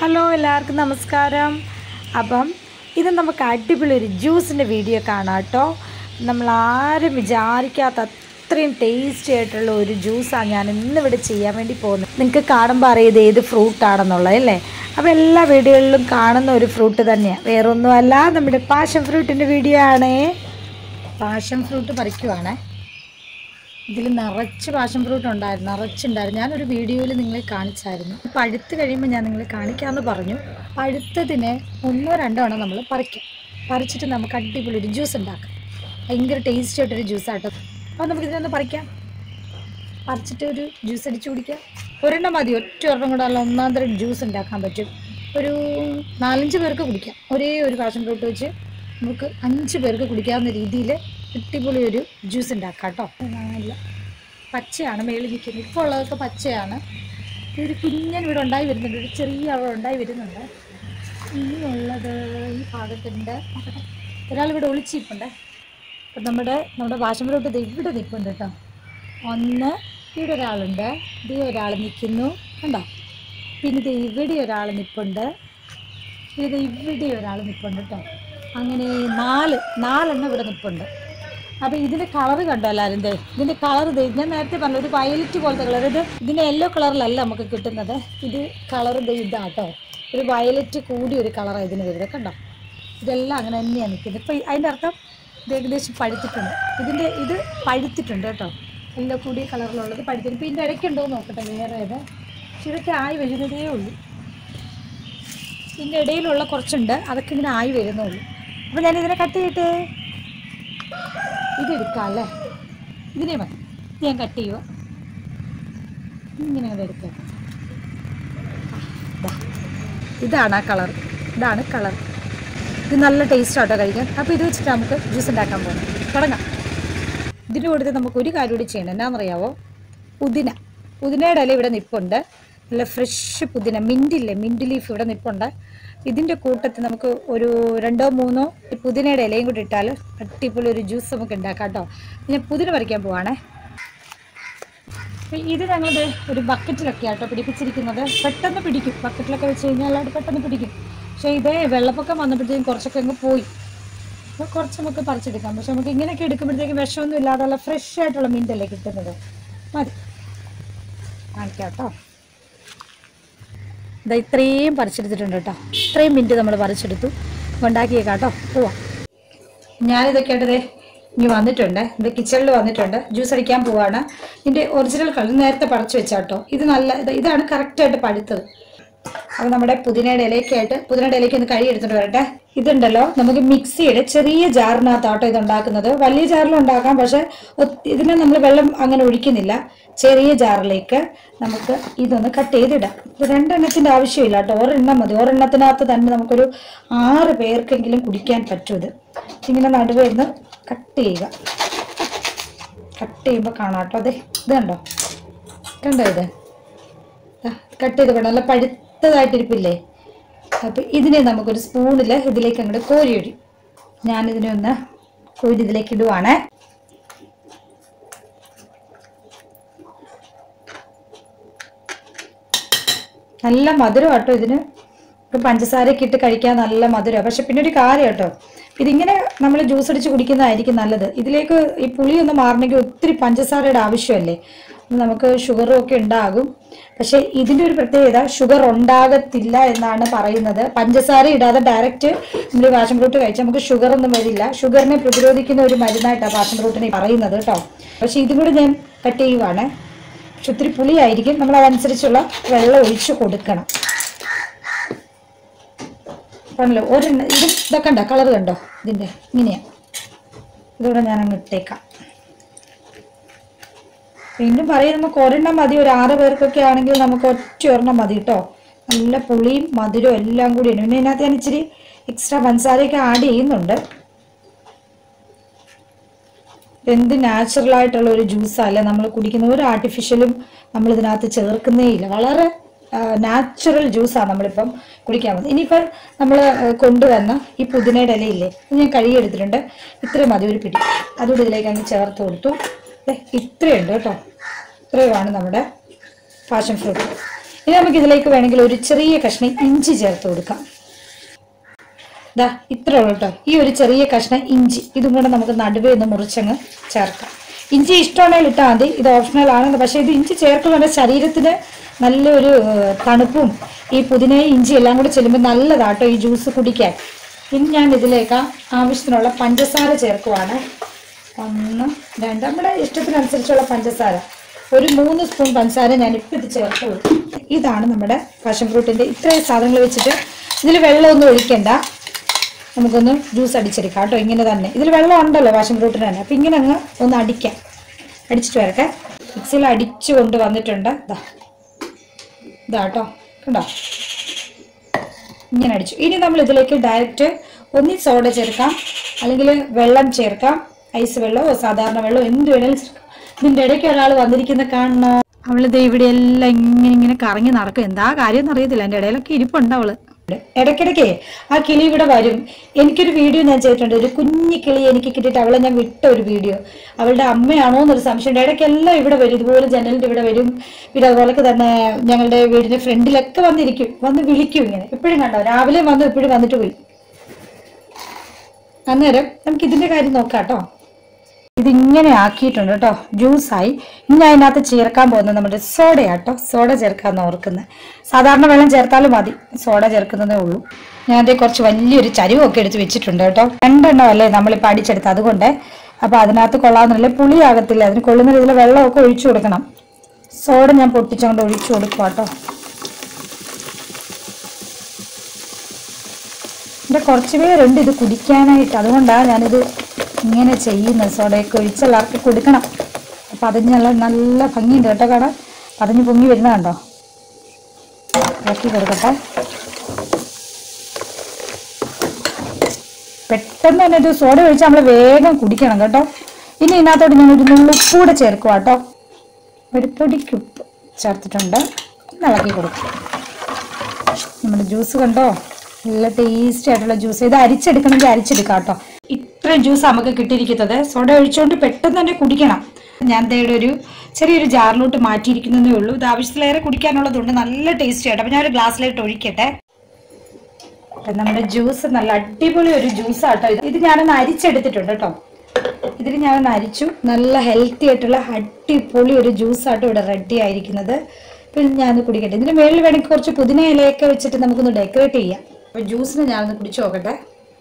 Hello എല്ലാവർക്കും നമസ്കാരം അപ്പം ഇത് നമുക്ക് അടിപൊളി ഒരു ജ്യൂസിൻ്റെ വീഡിയോ കാണാം കേട്ടോ നമ്മൾ ആരും വിചാരിക്കാത്ത അത്രയും ടേസ്റ്റി ആയിട്ടുള്ള ഒരു ജ്യൂസാണ് ഞാൻ ഇന്നിവിടെ ചെയ്യാൻ വേണ്ടി പോകുന്നത് നിങ്ങൾക്ക് കാണുമ്പോൾ അറിയത് ഏത് ഫ്രൂട്ടാണെന്നുള്ളത് അല്ലേ അപ്പോൾ എല്ലാ വീഡിയോകളിലും കാണുന്ന ഒരു ഫ്രൂട്ട് തന്നെയാണ് വേറൊന്നുമല്ല നമ്മുടെ പാഷൻ ഫ്രൂട്ടിൻ്റെ വീഡിയോ ആണേ പാഷൻ ഫ്രൂട്ട് പറിക്കുവാണേ ഇതിൽ നിറച്ച് പാഷൻ ഫ്രൂട്ട് ഉണ്ടായിരുന്നു നിറച്ചുണ്ടായിരുന്നു ഞാനൊരു വീഡിയോയിൽ നിങ്ങളെ കാണിച്ചായിരുന്നു പഴുത്ത് കഴിയുമ്പോൾ ഞാൻ നിങ്ങളെ കാണിക്കാമെന്ന് പറഞ്ഞു പഴുത്തതിനെ ഒന്നോ രണ്ടോ എണ്ണം നമ്മൾ പറിക്കും പറിച്ചിട്ട് നമുക്ക് അടിപൊളി ഒരു ജ്യൂസ് ഉണ്ടാക്കാം ഭയങ്കര ടേസ്റ്റി ആയിട്ടൊരു ജ്യൂസാട്ടോ അപ്പോൾ നമുക്ക് ഇതിനൊന്ന് പറിക്കാം പറിച്ചിട്ട് ഒരു ജ്യൂസ് അടിച്ച് കുടിക്കാം ഒരെണ്ണം മതി ഒറ്റ ഒരെണ്ണം കൂടെ ഉള്ള ഒന്നാം തരം ജ്യൂസ് ഉണ്ടാക്കാൻ പറ്റും ഒരു നാലഞ്ച് പേർക്ക് കുടിക്കാം ഒരേ ഒരു പാഷൻ ഫ്രൂട്ട് വെച്ച് നമുക്ക് അഞ്ച് പേർക്ക് കുടിക്കാവുന്ന രീതിയിൽ അടിപൊളി ഒരു ജ്യൂസ് ഉണ്ടാക്കാം കേട്ടോ നല്ല പച്ചയാണ് മേളിൽ നിൽക്കുന്നത് ഇപ്പോൾ ഉള്ളതൊക്കെ പച്ചയാണ് ഒരു കുഞ്ഞൻ ഇവിടെ ഉണ്ടായി വരുന്നുണ്ട് ഒരു ചെറിയ അവിടെ ഉണ്ടായി വരുന്നുണ്ട് ഇനിയുള്ളത് ഈ ഭാഗത്തുണ്ട് നോക്കട്ടെ. ഒരാൾ ഇവിടെ ഒളിച്ചിരിപ്പുണ്ട് അപ്പം നമ്മുടെ നമ്മുടെ പാഷൻ ഫ്രൂട്ട് ദേ ഇവിടെ നിൽപ്പുണ്ട് കേട്ടോ ഒന്ന് ഇവിടെ ഒരാളുണ്ട് ദേ ഒരാൾ നിൽക്കുന്നു കണ്ടോ പിന്നെ ദേ ഇവിടെ ഒരാൾ നിൽപ്പുണ്ട് ഇത് ഇവിടെ ഒരാൾ നിൽപ്പുണ്ട് കേട്ടോ അങ്ങനെ നാല് നാലെണ്ണം ഇവിടെ നിൽപ്പുണ്ട് അപ്പോൾ ഇതിൻ്റെ കളർ കണ്ടോ എല്ലാവരും ദേ ഇതിൻ്റെ കളർ ദേ ഞാൻ നേരത്തെ പറഞ്ഞു ഒരു വയലറ്റ് പോലത്തെ കളർ ഇത് ഇതിൻ്റെ യെല്ലോ കളറിലല്ല നമുക്ക് കിട്ടുന്നത് ഇത് കളർ ദേ ഇതാട്ടോ ഒരു വയലറ്റ് കൂടിയ ഒരു കളറാണ് ഇതിന് വരുന്നത് കണ്ടോ ഇതെല്ലാം അങ്ങനെ തന്നെയാണ് നിൽക്കുന്നത് ഇപ്പം അതിൻ്റെ അർത്ഥം ഇത് ഏകദേശം പഴുത്തിട്ടുണ്ട് ഇതിൻ്റെ ഇത് പഴുത്തിട്ടുണ്ട് കേട്ടോ എല്ലാം കൂടിയ കളറിലുള്ളത് പഴുത്തിട്ടുണ്ട് ഇപ്പം ഇതിൻ്റെ ഇടയ്ക്കുണ്ടോ എന്ന് നോക്കട്ടെ വേറെ ഇത് പക്ഷെ ഇതൊക്കെ ആയി വരുന്നതേ ഉള്ളൂ ഇതിൻ്റെ ഇടയിലുള്ള കുറച്ചുണ്ട് അതൊക്കെ ഇങ്ങനെ ആയി വരുന്നുള്ളൂ അപ്പോൾ ഞാൻ ഇതിനെ കട്ട് ചെയ്തിട്ട് ഇത് എടുക്കാം അല്ലേ ഇതിനെ മതി ഇത് ഞാൻ കട്ട് ചെയ്യുക ഇങ്ങനെ അത് എടുക്കാം ദാ. ഇതാണ് ആ കളർ ഇതാണ് കളർ ഇത് നല്ല ടേസ്റ്റ് ആട്ടോ കഴിക്കാൻ അപ്പോൾ ഇത് വെച്ചിട്ട് നമുക്ക് ജ്യൂസ് ഉണ്ടാക്കാൻ പോകണം തുടങ്ങാം ഇതിന് കൊടുത്ത് നമുക്ക് ഒരു കാര്യം കൂടി ചെയ്യണം എന്നാണെന്നറിയാവോ പുതിന പുതിനയുടെ ഇല ഇവിടെ നിൽപ്പുണ്ട് നല്ല ഫ്രഷ് പുതിന മിൻറ്റില്ലേ മിൻറ്റ് ലീഫ് ഇവിടെ നിൽപ്പുണ്ട് ഇതിൻ്റെ കൂട്ടത്തിൽ നമുക്ക് ഒരു രണ്ടോ മൂന്നോ ഈ പുതിനയുടെ ഇലയും കൂടി ഇട്ടാൽ അടിപൊളി ഒരു ജ്യൂസ് നമുക്ക് ഉണ്ടാക്കാം കേട്ടോ ഞാൻ പുതിന പറിക്കാൻ പോവാണേ അപ്പൊ ഇത് ഞങ്ങൾ ഒരു ബക്കറ്റിലൊക്കെ ആട്ടോ പിടിപ്പിച്ചിരിക്കുന്നത് പെട്ടെന്ന് പിടിക്കും ബക്കറ്റിലൊക്കെ വെച്ച് കഴിഞ്ഞാൽ അത് പെട്ടെന്ന് പിടിക്കും പക്ഷേ ഇതേ വെള്ളപ്പൊക്കം വന്നപ്പോഴത്തേക്കും കുറച്ചൊക്കെ അങ്ങ് പോയി അപ്പോൾ കുറച്ച് നമുക്ക് പറിച്ചെടുക്കാം പക്ഷെ നമുക്ക് ഇങ്ങനെയൊക്കെ എടുക്കുമ്പോഴത്തേക്കും വിഷമൊന്നും ഇല്ലാതെയുള്ള ഫ്രഷ് ആയിട്ടുള്ള മിൻ്റല്ലേ കിട്ടുന്നത് മതി കാണിക്കാം കേട്ടോ ഇതാ ഇത്രയും പറിച്ചെടുത്തിട്ടുണ്ട് കേട്ടോ ഇത്രയും മിനിറ്റ് നമ്മൾ പറിച്ചെടുത്തു ഉണ്ടാക്കിയേക്കാം കേട്ടോ പോവാം ഞാനിതൊക്കെ ആയിട്ട് ദേ ഇനി വന്നിട്ടുണ്ട് ഇത് കിച്ചണിൽ വന്നിട്ടുണ്ട് ജ്യൂസ് അടിക്കാൻ പോവാണ് ഇതിൻ്റെ ഒറിജിനൽ കളർ നേരത്തെ പറിച്ചു വെച്ചാട്ടോ ഇത് നല്ല ഇത് ഇതാണ് കറക്റ്റായിട്ട് പഴുത്തത് അപ്പോൾ നമ്മുടെ പുതിനയുടെ ഇലയൊക്കെ ആയിട്ട് പുതിനയുടെ ഇലയ്ക്ക് ഒന്ന് കഴുകി എടുത്തിട്ട് വരട്ടെ ഇതുണ്ടല്ലോ നമുക്ക് മിക്സിയുടെ ചെറിയ ജാറിനകത്താട്ടോ ഇത് ഉണ്ടാക്കുന്നത് വലിയ ജാറിലും ഉണ്ടാക്കാം പക്ഷെ ഇതിന് നമ്മൾ വെള്ളം അങ്ങനെ ഒഴിക്കുന്നില്ല ചെറിയ ജാറിലേക്ക് നമുക്ക് ഇതൊന്ന് കട്ട് ചെയ്തിടാം ഇത് രണ്ടെണ്ണത്തിൻ്റെ ആവശ്യമില്ല കേട്ടോ ഒരെണ്ണം മതി ഒരെണ്ണത്തിനകത്ത് തന്നെ നമുക്കൊരു ആറ് പേർക്കെങ്കിലും കുടിക്കാൻ പറ്റും ഇത് ഇങ്ങനെ നടുവേ ഇരുന്ന് കട്ട് ചെയ്യുക കട്ട് ചെയ്യുമ്പോൾ കാണാം കേട്ടോ അതെ ഇത് കണ്ടോ കണ്ടോ ഇത് കട്ട് ചെയ്ത് വേണം നല്ല പഴുത്തതായിട്ടിരിപ്പില്ലേ അപ്പം ഇതിനെ നമുക്കൊരു സ്പൂണിൽ ഇതിലേക്ക് അങ്ങോട്ട് കോരി ഒഴി ഞാനിതിനെ ഒന്ന് കോരി ഇതിലേക്ക് ഇടുവാണേ നല്ല മധുരം കേട്ടോ ഇതിന് ഇപ്പം പഞ്ചസാരയൊക്കെ ഇട്ട് കഴിക്കാൻ നല്ല മധുരമാണ് പക്ഷെ പിന്നെ ഒരു കാര്യം കേട്ടോ ഇതിങ്ങനെ നമ്മൾ ജ്യൂസ് അടിച്ച് കുടിക്കുന്നതായിരിക്കും നല്ലത് ഇതിലേക്ക് ഈ പുളി ഒന്ന് മാറണമെങ്കിൽ ഒത്തിരി പഞ്ചസാരയുടെ ആവശ്യമല്ലേ നമുക്ക് ഷുഗറും ഒക്കെ ഉണ്ടാകും പക്ഷെ ഇതിൻ്റെ ഒരു പ്രത്യേകത ഷുഗർ ഉണ്ടാകത്തില്ല എന്നാണ് പറയുന്നത് പഞ്ചസാര ഇടാതെ ഡയറക്റ്റ് നമ്മൾ ഈ പാഷൻ ഫ്രൂട്ട് കഴിച്ചാൽ നമുക്ക് ഷുഗർ ഒന്നും വരില്ല ഷുഗറിനെ പ്രതിരോധിക്കുന്ന ഒരു മരുന്നായിട്ടാണ് പാഷൻ ഫ്രൂട്ടിനെ പറയുന്നത് കേട്ടോ പക്ഷെ ഇതും കൂടി ഞാൻ കട്ട് ചെയ്യുവാണ് പക്ഷെ ഒത്തിരി പുളിയായിരിക്കും നമ്മൾ അതനുസരിച്ചുള്ള വെള്ളം ഒഴിച്ച് കൊടുക്കണം ആണല്ലോ ഒരെണ്ണം ഇത് ഇതൊക്കെ ഉണ്ടോ കളർ കണ്ടോ ഇതിൻ്റെ ഇങ്ങനെയാണ് ഇതൂടെ ഞാൻ അങ്ങ് ഇട്ടേക്കാം വീണ്ടും പറയും നമുക്ക് ഒരെണ്ണം മതി ഒരു ആറ് പേർക്കൊക്കെ ആണെങ്കിൽ നമുക്ക് ഒറ്റ ഒരെണ്ണം മതി കേട്ടോ നല്ല പുളിയും മധുരവും എല്ലാം കൂടിയാണ് പിന്നെ ഇതിനകത്ത് ഞാൻ ഇച്ചിരി എക്സ്ട്രാ പഞ്ചസാരയൊക്കെ ആഡ് ചെയ്യുന്നുണ്ട് എന്ത് നാച്ചുറൽ ആയിട്ടുള്ള ഒരു ജ്യൂസല്ലേ നമ്മൾ കുടിക്കുന്ന ഒരു ആർട്ടിഫിഷ്യലും നമ്മൾ ഇതിനകത്ത് ചേർക്കുന്നേ ഇല്ല വളരെ നാച്ചുറൽ ജ്യൂസാണ് നമ്മളിപ്പം കുടിക്കാൻ പോകുന്നത് ഇനിയിപ്പം നമ്മൾ കൊണ്ടുവന്ന ഈ പുതിനയുടെ ഇലയില്ലേ ഇത് ഞാൻ കഴുകിയെടുത്തിട്ടുണ്ട് ഇത്രയും മതി ഒരു പിടി അതുകൂടി ഇതിലേക്ക് അങ്ങ് ചേർത്ത് കൊടുത്തു ദേ ഇത്രയുണ്ട് കേട്ടോ ഇത്രയുമാണ് നമ്മുടെ പാഷൻ ഫ്രൂട്ട് ഇനി നമുക്ക് ഇതിലേക്ക് വേണമെങ്കിൽ ഒരു ചെറിയ കഷ്ണം ഇഞ്ചി ചേർത്ത് കൊടുക്കാം ദാ ഇത്രേ ഉള്ളൂ കേട്ടോ ഈ ഒരു ചെറിയ കഷ്ണം ഇഞ്ചി ഇതും കൂടെ നമുക്ക് നടുവേ ഒന്ന് മുറിച്ചങ്ങ് ചേർക്കാം ഇഞ്ചി ഇഷ്ടമാണെങ്കിൽ ഇട്ടാൽ മതി ഇത് ഓപ്ഷണൽ ആണ് പക്ഷേ ഇത് ഇഞ്ചി ചേർക്കുമ്പോൾ നമ്മുടെ ശരീരത്തിന് നല്ലൊരു ഏഹ്, തണുപ്പും ഈ പുതിനയും ഇഞ്ചി എല്ലാം കൂടി ചെല്ലുമ്പോൾ നല്ലതാട്ടോ ഈ ജ്യൂസ് കുടിക്കാൻ ഇനി ഞാൻ ഇതിലേക്ക് ആവശ്യത്തിനുള്ള പഞ്ചസാര ചേർക്കുവാണ് ഒന്ന് രണ്ട് നമ്മുടെ ഇഷ്ടത്തിനനുസരിച്ചുള്ള പഞ്ചസാര ഒരു മൂന്ന് സ്പൂൺ പഞ്ചസാര ഞാൻ ഇപ്പം ഇത് ചേർക്കുള്ളൂ ഇതാണ് നമ്മുടെ പാഷൻ ഫ്രൂട്ടിൻ്റെ ഇത്രയും സാധനങ്ങൾ വെച്ചിട്ട് ഇതിൽ വെള്ളമൊന്നും ഒഴിക്കണ്ട നമുക്കൊന്ന് ജ്യൂസ് അടിച്ചെടുക്കാം കേട്ടോ ഇങ്ങനെ തന്നെ ഇതിൽ വെള്ളം ഉണ്ടല്ലോ പാഷൻ ഫ്രൂട്ടിന് തന്നെ അപ്പം ഇങ്ങനെ അങ്ങ് ഒന്ന് അടിക്കാം അടിച്ചിട്ട് വരട്ടെ മിക്സിയിൽ അടിച്ചു കൊണ്ട് വന്നിട്ടുണ്ട് ഇതാ ഇതാ കേട്ടോ കണ്ടോ ഇങ്ങനെ അടിച്ചു ഇനി നമ്മൾ ഇതിലേക്ക് ഡയറക്റ്റ് ഒന്നി സോഡ ചേർക്കാം അല്ലെങ്കിൽ വെള്ളം ചേർക്കാം ഐസ് വെള്ളമോ സാധാരണ വെള്ളമോ എന്ത് വേണേലും ചേർക്കാം ഇതിൻ്റെ ഇടയ്ക്ക് ഒരാൾ വന്നിരിക്കുന്ന കാണണോ അവളിത് ഇവിടെ എല്ലാം ഇങ്ങനെ ഇങ്ങനെ കറങ്ങി നടക്കും എന്താ കാര്യം എന്നറിയത്തില്ല എൻ്റെ ഇടയിലൊക്കെ ഇരിപ്പുണ്ട് അവള് ഇടയ്ക്കിടയ്ക്ക് ആ കിളി ഇവിടെ വരും എനിക്കൊരു വീഡിയോ ഞാൻ ചെയ്തിട്ടുണ്ട് ഒരു കുഞ്ഞു കിളി എനിക്ക് കിട്ടിയിട്ട് അവളെ ഞാൻ വിട്ട ഒരു വീഡിയോ അവളുടെ അമ്മയാണോ എന്നൊരു സംശയമുണ്ട് ഇടയ്ക്കെല്ലാം ഇവിടെ വരും ഇതുപോലെ ജനലിൻ്റെ ഇവിടെ വരും പിന്നെ അതുപോലൊക്കെ തന്നെ ഞങ്ങളുടെ വീടിന്റെ ഫ്രണ്ടിലൊക്കെ വന്നിരിക്കും വന്ന് വിളിക്കും ഇങ്ങനെ എപ്പോഴും കണ്ടോ രാവിലെ വന്നു എപ്പോഴും വന്നിട്ട് പോയി അന്നേരം നമുക്ക് ഇതിന്റെ കാര്യം നോക്കാം കേട്ടോ ഇതിങ്ങനെ ആക്കിയിട്ടുണ്ട് കേട്ടോ ജ്യൂസായി ഇനി അതിനകത്ത് ചേർക്കാൻ പോകുന്നത് നമ്മുടെ സോഡയാട്ടോ സോഡ ചേർക്കാന്ന് ഓർക്കുന്നത് സാധാരണ വെള്ളം ചേർത്താലും മതി സോഡ ചേർക്കുന്നതേ ഉള്ളൂ ഞാൻ അതേ കുറച്ച് വലിയൊരു ചരിവൊക്കെ എടുത്ത് വെച്ചിട്ടുണ്ട് കേട്ടോ രണ്ടെണ്ണം അല്ലേ നമ്മളിപ്പോൾ അടിച്ചെടുത്ത് അതുകൊണ്ട് അപ്പോൾ അതിനകത്ത് കൊള്ളാവുന്നില്ല പുളിയാകത്തില്ല അതിന് കൊള്ളുന്ന രീതിയിൽ വെള്ളമൊക്കെ ഒഴിച്ചു കൊടുക്കണം സോഡ ഞാൻ പൊട്ടിച്ചുകൊണ്ട് ഒഴിച്ചു കൊടുക്കുക കേട്ടോ എൻ്റെ കുറച്ച് പേരുണ്ട് ഇത് കുടിക്കാനായിട്ട് അതുകൊണ്ടാണ് ഞാനിത് ഇങ്ങനെ ചെയ്യുന്നത് സോഡയൊക്കെ ഒഴിച്ച് എല്ലാവർക്കും കൊടുക്കണം അപ്പം അതിന് നല്ല നല്ല ഭംഗിയുണ്ട് കേട്ടോ കാണാൻ പതഞ്ഞ് പൊങ്ങി വരുന്ന കണ്ടോ ഇറക്കി കൊടുക്കട്ടെ പെട്ടെന്ന് തന്നെ ഇത് സോഡ ഒഴിച്ച് നമ്മൾ വേഗം കുടിക്കണം കേട്ടോ ഇനി ഇതിനകത്തോട്ട് ഞാൻ ഒരു നുള്ളുപ്പ് കൂടെ ചേർക്കുക കേട്ടോ ഒരു പൊടിക്കുപ്പ് ചേർത്തിട്ടുണ്ട് ഒന്ന് ഇളക്കി കൊടുക്കും നമ്മുടെ ജ്യൂസ് കണ്ടോ നല്ല ടേസ്റ്റി ആയിട്ടുള്ള ജ്യൂസ് ഇത് അരിച്ചെടുക്കണമെങ്കിൽ അരിച്ചെടുക്കാം കേട്ടോ ഇത്രയും ജ്യൂസ് നമുക്ക് കിട്ടിയിരിക്കുന്നത് സോഡ ഒഴിച്ചുകൊണ്ട് പെട്ടെന്ന് തന്നെ കുടിക്കണം ഞാൻ ദയുടെ ഒരു ചെറിയൊരു ജാറിലോട്ട് മാറ്റിയിരിക്കുന്നതേ ഉള്ളൂ ഇത് ആവശ്യത്തിലേറെ കുടിക്കാനുള്ളതുകൊണ്ട് നല്ല ടേസ്റ്റി ആയിട്ട് അപ്പം ഞാൻ ഒരു ഗ്ലാസ്സിലേക്ക് ഒഴിക്കട്ടെ അപ്പം നമ്മുടെ ജ്യൂസ് നല്ല അടിപൊളി ഒരു ജ്യൂസ് ആട്ടോ ഇത് ഇത് ഞാനൊന്ന് അരിച്ചെടുത്തിട്ടുണ്ട് കേട്ടോ ഇതിൽ ഞാനൊന്ന് അരിച്ചു നല്ല ഹെൽത്തി ആയിട്ടുള്ള അടിപൊളി ഒരു ജ്യൂസ് ആട്ടോ ഇവിടെ റെഡി ആയിരിക്കുന്നത് പിന്നെ ഞാനൊന്ന് കുടിക്കട്ടെ ഇതിന് മേളിൽ വേണമെങ്കിൽ കുറച്ച് പുതിന ഇലയൊക്കെ വെച്ചിട്ട് നമുക്കൊന്ന് ഡെക്കറേറ്റ് ചെയ്യാം അപ്പോൾ ജ്യൂസിന് ഞാനൊന്ന് കുടിച്ചു നോക്കട്ടെ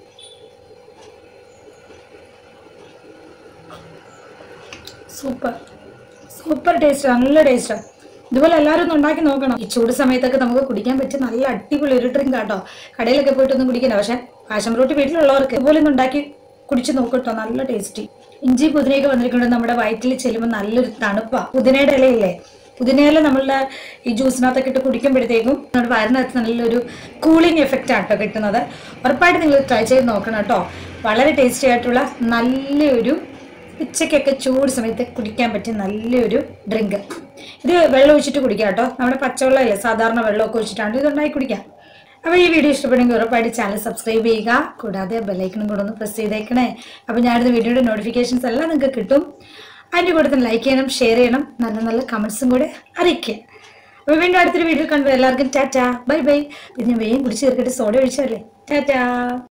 സൂപ്പർ സൂപ്പർ ടേസ്റ്റ് നല്ല ടേസ്റ്റാണ് ഇതുപോലെ എല്ലാവരും ഒന്ന് ഉണ്ടാക്കി നോക്കണം ഈ ചൂട് സമയത്തൊക്കെ നമുക്ക് കുടിക്കാൻ പറ്റിയ നല്ല അടിപൊളി ഒരു ഡ്രിങ്ക് ആട്ടോ കടയിലൊക്കെ പോയിട്ടൊന്നും കുടിക്കണ്ട പക്ഷെ പാഷൻ ഫ്രൂട്ട് വീട്ടിലുള്ളവർക്ക് ഇതുപോലെ ഒന്ന് ഉണ്ടാക്കി കുടിച്ച് നോക്കട്ടോ നല്ല ടേസ്റ്റി ഇഞ്ചി പുതിനയൊക്കെ വന്നിരിക്കുന്നത് നമ്മുടെ വയറ്റിൽ ചെല്ലുമ്പോൾ നല്ലൊരു തണുപ്പാണ് പുതിനയുടെ ഇലയില്ലേ പുതിനയില നമ്മളുടെ ഈ ജ്യൂസിനകത്തൊക്കെ ഇട്ട് കുടിക്കുമ്പോഴത്തേക്കും നമ്മുടെ വയറിനകത്ത് നല്ലൊരു കൂളിംഗ് എഫക്റ്റ് ആട്ടോ കിട്ടുന്നത് ഉറപ്പായിട്ട് നിങ്ങൾ ട്രൈ ചെയ്ത് നോക്കണം കേട്ടോ വളരെ ടേസ്റ്റി ആയിട്ടുള്ള നല്ലൊരു ഉച്ചയ്ക്കൊക്കെ ചൂട് സമയത്ത് കുടിക്കാൻ പറ്റിയ നല്ലൊരു ഡ്രിങ്ക് ഇത് വെള്ളം ഒഴിച്ചിട്ട് കുടിക്കാം കേട്ടോ നമ്മുടെ പച്ചവെള്ളമില്ലേ സാധാരണ വെള്ളമൊക്കെ ഒഴിച്ചിട്ടാണ് ഇത് ഉണ്ടാക്കി കുടിക്കാം അപ്പോൾ ഈ വീഡിയോ ഇഷ്ടപ്പെടുമെങ്കിൽ ഉറപ്പായിട്ട് ചാനൽ സബ്സ്ക്രൈബ് ചെയ്യുക കൂടാതെ ബെല്ലൈക്കണും കൂടെ ഒന്ന് പ്രസ് ചെയ്തേക്കണേ അപ്പോൾ ഞാനിത് വീഡിയോയുടെ നോട്ടിഫിക്കേഷൻസ് എല്ലാം നിങ്ങൾക്ക് കിട്ടും അതിൻ്റെ കൂടെ തന്നെ ലൈക്ക് ചെയ്യണം ഷെയർ ചെയ്യണം നല്ല നല്ല കമൻസും കൂടെ അറിയിക്കുക അപ്പോൾ വീണ്ടും അടുത്തൊരു വീഡിയോ കണ്ടു എല്ലാവർക്കും ടാറ്റാ ബൈ ബൈ പിന്നെ വേഗം കുടിച്ച് തീർക്കട്ടെ സോഡ ഒഴിച്ചല്ലേ ടാറ്റാ